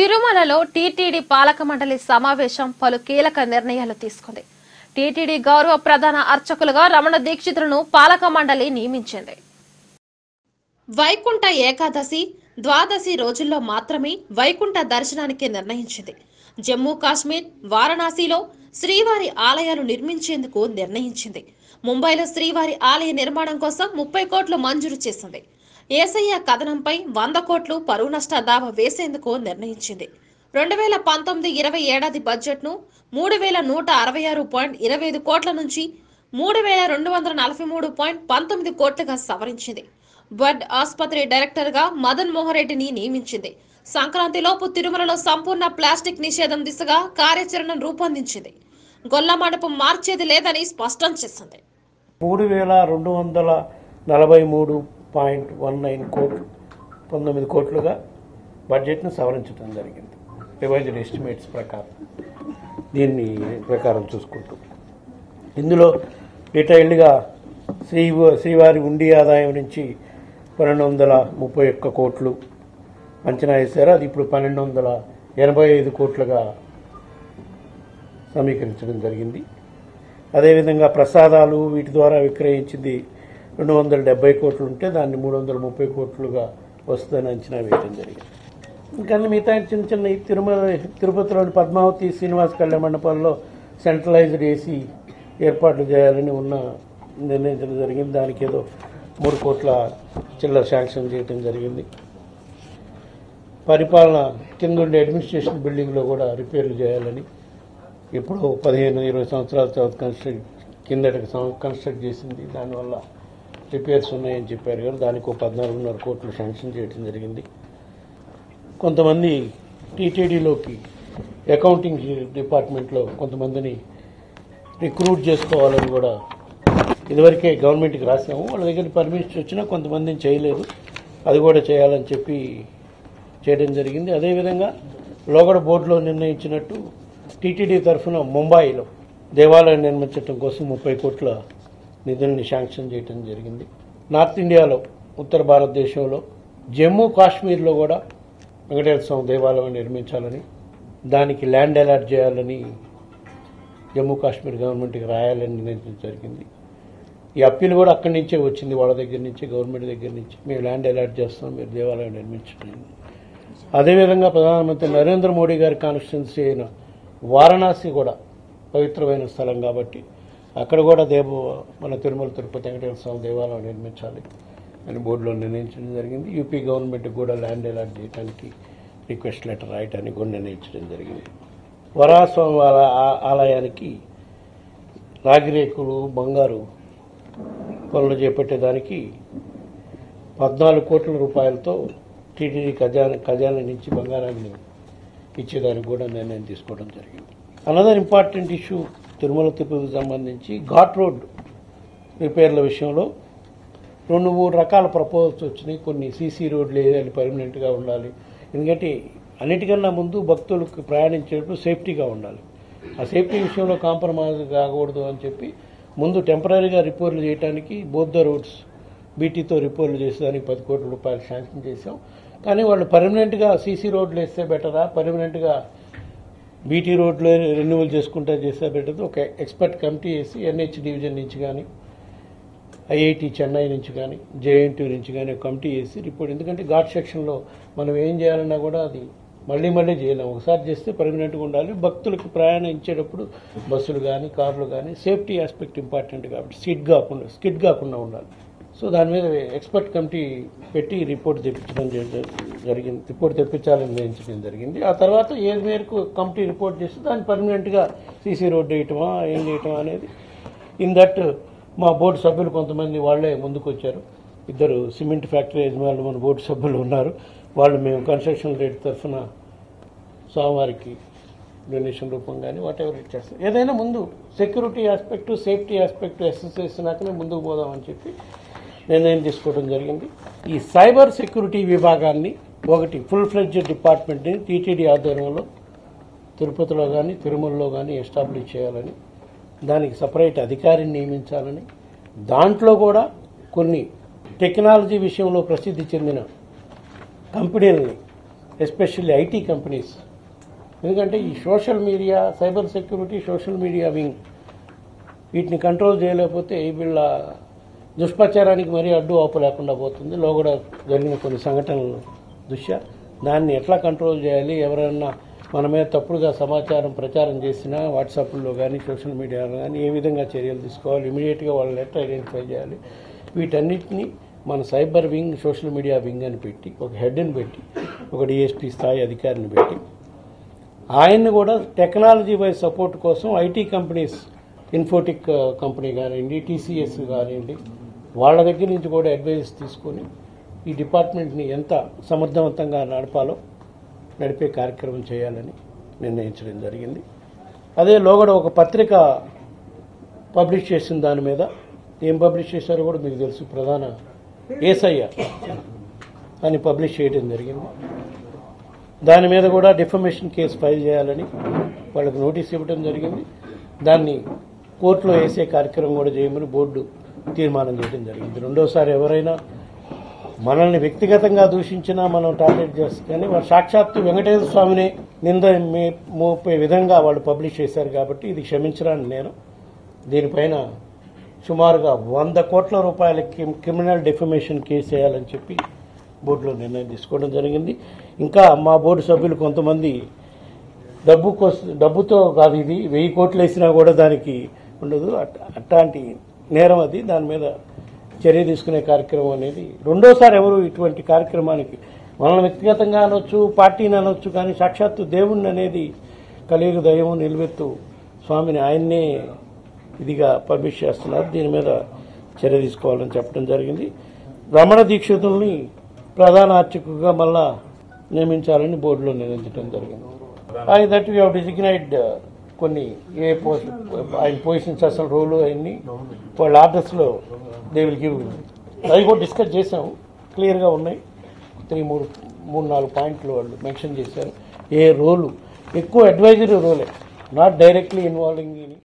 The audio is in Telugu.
తిరుమలలో టీటీడీ పాలక మండలి సమావేశం పలు కీలక నిర్ణయాలు తీసుకుంది టీటీడీ గౌరవ ప్రధాన అర్చకులుగా రమణ దీక్షితులను పాలక మండలి నియమించింది వైకుంఠ ఏకాదశి ద్వాదశి రోజుల్లో మాత్రమే వైకుంఠ దర్శనానికి నిర్ణయించింది జమ్మూ కాశ్మీర్ వారణాసిలో శ్రీవారి ఆలయాలు నిర్మించేందుకు నిర్ణయించింది ముంబైలో శ్రీవారి ఆలయ నిర్మాణం కోసం ముప్పై కోట్లు మంజూరు చేసింది ఏసయ్య కథనంపై వంద కోట్లు పరువు నష్ట దావా వేసేందుకు నిర్ణయించింది రెండు వేల పంతొమ్మిది ఇరవై ఏడాది బడ్జెట్ను మూడు వేల నూట అరవై ఆరు పాయింట్ ఇరవై ఐదు కోట్ల నుంచి మూడు వేల రెండు వందల నలభై మూడు పాయింట్ పంతొమ్మిది కోట్లుగా సవరించింది బర్డ్ ఆసుపత్రి డైరెక్టర్ గా మదన్ మోహన్ రెడ్డిని నియమించింది సంక్రాంతిలోపు తిరుమలలో సంపూర్ణ ప్లాస్టిక్ నిషేధం దిశగా కార్యాచరణను రూపొందించింది గొల్ల మండపం మార్చేది లేదని స్పష్టం చేసింది మూడు వేల రెండు వందల నలభై మూడు పాయింట్ వన్ నైన్ కోట్లు పంతొమ్మిది కోట్లుగా బడ్జెట్ను సవరించడం జరిగింది రివైజ్డ్ ఎస్టిమేట్స్ ప్రకారం దీన్ని ప్రకారం చూసుకుంటూ ఇందులో డీటెయిల్డ్గా శ్రీ శ్రీవారి ఉండి ఆదాయం నుంచి పన్నెండు వందల ముప్పై ఒక్క కోట్లు అంచనా వేశారు అది ఇప్పుడు పన్నెండు వందల ఎనభై ఐదు కోట్లుగా సమీకరించడం జరిగింది అదేవిధంగా ప్రసాదాలు వీటి ద్వారా విక్రయించింది రెండు వందల డెబ్బై కోట్లు ఉంటే దాన్ని మూడు వందల ముప్పై కోట్లుగా వస్తుందని అంచనా వేయడం జరిగింది ఇంకా మిగతా చిన్న చిన్న ఈ తిరుమల తిరుపతిలోని పద్మావతి శ్రీనివాస కళ్యాణ మండపంలో సెంట్రలైజ్డ్ ఏసీ ఏర్పాట్లు చేయాలని ఉన్న నిర్ణయించడం జరిగింది దానికి ఏదో మూడు కోట్ల చిల్లర శాంక్షన్ చేయడం జరిగింది పరిపాలన కింద ఉండే అడ్మినిస్ట్రేషన్ బిల్డింగ్లో కూడా రిపేర్లు చేయాలని ఇప్పుడు పదిహేను ఇరవై సంవత్సరాల తర్వాత కన్స్ట్రక్ట్ కిందటికి సం- కన్స్ట్రక్ట్ చేసింది దానివల్ల రిపేర్స్ ఉన్నాయని చెప్పారు కదా దానికి ఒక పద్నాలుగున్నర కోట్లు శాంక్షన్ చేయడం జరిగింది కొంతమంది టీటీడీలోకి అకౌంటింగ్ డిపార్ట్మెంట్లో కొంతమందిని రిక్రూట్ చేసుకోవాలని కూడా ఇదివరకే గవర్నమెంట్కి రాసాము వాళ్ళ దగ్గర పర్మిషన్ వచ్చినా కొంతమందిని చేయలేదు అది కూడా చేయాలని చెప్పి చేయడం జరిగింది అదేవిధంగా లోగడ బోర్డులో నిర్ణయించినట్టు టీటీడీ తరఫున ముంబాయిలో దేవాలయం నిర్మించడం కోసం ముప్పై కోట్ల నిధుల్ని శాంక్షన్ చేయడం జరిగింది నార్త్ ఇండియాలో ఉత్తర భారతదేశంలో జమ్మూ కాశ్మీర్లో కూడా వెంకటేశ్వర స్వామి దేవాలయం నిర్మించాలని దానికి ల్యాండ్ అలాట్ చేయాలని జమ్మూ కాశ్మీర్ గవర్నమెంట్కి రాయాలని నిర్ణయించడం జరిగింది ఈ అప్పీల్ కూడా అక్కడి నుంచే వచ్చింది వాళ్ళ దగ్గర నుంచి గవర్నమెంట్ దగ్గర నుంచి మేము ల్యాండ్ అలాట్ చేస్తాం మీరు దేవాలయం నిర్మించండి అదేవిధంగా ప్రధానమంత్రి నరేంద్ర మోడీ గారి కాన్స్టిట్యున్సీ అయిన వారణాసి కూడా పవిత్రమైన స్థలం కాబట్టి అక్కడ కూడా దేవ మన తిరుమల తిరుపతి వెంకటేశ్వర స్వామి దేవాలయం నిర్మించాలి అని బోర్డులో నిర్ణయించడం జరిగింది యూపీ గవర్నమెంట్కి కూడా ల్యాండ్ అలాట్ చేయడానికి రిక్వెస్ట్ లెటర్ రాయటానికి కూడా నిర్ణయించడం జరిగింది వరాస్వామి ఆల- ఆ- ఆలయానికి రాగిరేకులు బంగారు పనులు చేపట్టేదానికి పద్నాలుగు కోట్ల రూపాయలతో టీటీడీ ఖజానా ఖజానా నుంచి బంగారాన్ని ఇచ్చేదానికి కూడా నిర్ణయం తీసుకోవడం జరిగింది అనదర్ ఇంపార్టెంట్ ఇష్యూ తిరుమల తిరుపతికి సంబంధించి ఘాట్ రోడ్ రిపేర్ల విషయంలో రెండు మూడు రకాల ప్రపోజల్స్ వచ్చినాయి కొన్ని సీసీ రోడ్లు వేయాలి పర్మనెంట్గా ఉండాలి ఎందుకంటే అన్నిటికన్నా ముందు భక్తులకు ప్రయాణించేటప్పుడు సేఫ్టీగా ఉండాలి ఆ సేఫ్టీ విషయంలో కాంప్రమైజ్ కాకూడదు అని చెప్పి ముందు టెంపరీగా రిపేర్లు చేయడానికి బోత్ ద రోడ్స్ బీటీతో రిపేర్లు చేసేదానికి పది కోట్ల రూపాయలు శాంక్షన్ చేశాం కానీ వాళ్ళు పర్మనెంట్గా సీసీ రోడ్లు వేస్తే బెటరా పర్మనెంట్గా బీటీ రోడ్లో రెన్యువల్ చేసుకుంటా చేస్తే బెటర్ ఒక ఎక్స్పర్ట్ కమిటీ వేసి ఎన్హెచ్ డివిజన్ నుంచి కానీ ఐఐటి చెన్నై నుంచి కానీ జేఎన్టీ నుంచి కానీ ఒక కమిటీ వేసి రిపోర్ట్ ఎందుకంటే ఘాట్ సెక్షన్లో మనం ఏం చేయాలన్నా కూడా అది మళ్ళీ మళ్ళీ చేయలేం ఒకసారి చేస్తే పర్మనెంట్గా ఉండాలి భక్తులకు ప్రయాణం ఇచ్చేటప్పుడు బస్సులు కానీ కార్లు కానీ సేఫ్టీ ఆస్పెక్ట్ ఇంపార్టెంట్ కాబట్టి స్కిడ్ కాకుండా స్కిడ్ కాకుండా ఉండాలి సో దాని మీద ఎక్స్పర్ట్ కమిటీ పెట్టి రిపోర్ట్ తెప్పించడం జరి- జరిగింది రిపోర్ట్ తెప్పించాలని నిర్ణయించడం జరిగింది ఆ తర్వాత ఏ మేరకు కమిటీ రిపోర్ట్ చేస్తే దాన్ని పర్మనెంట్గా సీసీ రోడ్డు వేయటమా ఏం చేయటమా అనేది ఇన్ దట్ మా బోర్డు సభ్యులు కొంతమంది వాళ్ళే ముందుకు వచ్చారు ఇద్దరు సిమెంట్ ఫ్యాక్టరీ యజమానులు మన బోర్డు సభ్యులు ఉన్నారు వాళ్ళు మేము కన్స్ట్రక్షన్ రేట్ తరఫున స్వామివారికి డొనేషన్ రూపంగానే వాట్ ఎవర్ ఇచ్చేస్తాం ఏదైనా ముందు security aspect safety aspect assess చేసినాకనే ముందుకు పోదామని చెప్పి నిర్ణయం తీసుకోవడం జరిగింది ఈ సైబర్ సెక్యూరిటీ విభాగాన్ని ఒకటి ఫుల్ ఫ్లెడ్జ్ డిపార్ట్మెంట్ని టీటీడీ ఆధ్వర్యంలో తిరుపతిలో కానీ తిరుమలలో కానీ ఎస్టాబ్లిష్ చేయాలని దానికి సపరేట్ అధికారిని నియమించాలని దాంట్లో కూడా కొన్ని టెక్నాలజీ విషయంలో ప్రసిద్ధి చెందిన కంపెనీలని ఎస్పెషల్లీ ఐటీ కంపెనీస్ ఎందుకంటే ఈ social media cyber security social media wing వీటిని కంట్రోల్ చేయలేకపోతే వీళ్ళ దుష్ప్రచారానికి మరీ అడ్డు ఆపు లేకుండా పోతుంది లోగడ జరిగిన కొన్ని సంఘటనలు దృష్ట్యా దాన్ని ఎట్లా కంట్రోల్ చేయాలి ఎవరైనా మన మీద తప్పుడుగా సమాచారం ప్రచారం చేసినా వాట్సాప్లో కానీ సోషల్ మీడియాలో కానీ ఏ విధంగా చర్యలు తీసుకోవాలి ఇమీడియట్గా వాళ్ళని ఎట్లా ఐడెంటిఫై చేయాలి వీటన్నిటిని మన cyber wing social media wing అని పెట్టి ఒక హెడ్ని పెట్టి ఒక డిఎస్పీ స్థాయి అధికారిని పెట్టి ఆయన్ని కూడా టెక్నాలజీ వైజ్ సపోర్ట్ కోసం ఐటీ కంపెనీస్ ఇన్ఫోటిక్ కంపెనీ కానివ్వండి టీసీఎస్ కానివ్వండి వాళ్ళ దగ్గర నుంచి కూడా అడ్వైస్ తీసుకొని ఈ డిపార్ట్మెంట్ని ఎంత సమర్థవంతంగా నడపాలో నడిపే కార్యక్రమం చేయాలని నిర్ణయించడం జరిగింది అదే లోగడ ఒక పత్రిక పబ్లిష్ చేసిన దాని మీద ఏం పబ్లిష్ చేశారో కూడా మీకు తెలుసు ప్రధాన ఏసయ్య అని పబ్లిష్ చేయడం జరిగింది దాని మీద కూడా డిఫమేషన్ కేసు ఫైల్ చేయాలని వాళ్ళకి నోటీస్ ఇవ్వడం జరిగింది దాన్ని కోర్టులో వేసే కార్యక్రమం కూడా చేయమని బోర్డు తీర్మానం చేయడం జరిగింది రెండోసారి ఎవరైనా మనల్ని వ్యక్తిగతంగా దూషించినా మనం టార్గెట్ చేస్తాం కానీ వాళ్ళు సాక్షాత్తు వెంకటేశ్వర స్వామిని నింద మే- మోపే విధంగా వాళ్ళు పబ్లిష్ చేశారు కాబట్టి ఇది క్షమించడానికి నేను దీనిపైన సుమారుగా వంద కోట్ల రూపాయల క్రిమ్- క్రిమినల్ డెఫమేషన్ కేసు వేయాలని చెప్పి బోర్డులో నిర్ణయం తీసుకోవడం జరిగింది ఇంకా మా బోర్డు సభ్యులు కొంతమంది డబ్బు కోసం డబ్బుతో కాదు ఇది వెయ్యి కోట్లు వేసినా కూడా దానికి ఉండదు అట్- అట్లాంటి నేరం అది దాని మీద చర్య తీసుకునే కార్యక్రమం అనేది రెండోసారి ఎవరు ఇటువంటి కార్యక్రమానికి మనల్ని వ్యక్తిగతంగా అనొచ్చు పార్టీని అనొచ్చు కానీ సాక్షాత్తు దేవుణ్ణి అనేది కలియుగ దైవం నిలువెత్తు స్వామిని ఆయన్నే ఇదిగా పబ్లిష్ చేస్తున్నారు దీని మీద చర్య తీసుకోవాలని చెప్పడం జరిగింది రమణ దీక్షితుల్ని ప్రధాన అర్చకుగా మళ్ళా నియమించాలని బోర్డులో నిర్ణయించడం జరిగింది ఆయన దట్ వీ హావ్ డిజిగ్నైడ్ కొన్ని ఏ పోస్ట్ ఆయన పొజిషన్స్ అసలు రోలు అవన్నీ వాళ్ళ ఆర్డర్స్లో దే విల్ గివ్ అవి కూడా డిస్కస్ చేసాం క్లియర్గా ఉన్నాయి త్రీ మూడు మూడు నాలుగు పాయింట్లు వాళ్ళు మెన్షన్ చేశారు ఏ రోలు ఎక్కువ అడ్వైజరీ రోలే నాట్ డైరెక్ట్లీ ఇన్వాల్వింగ్ ఇన్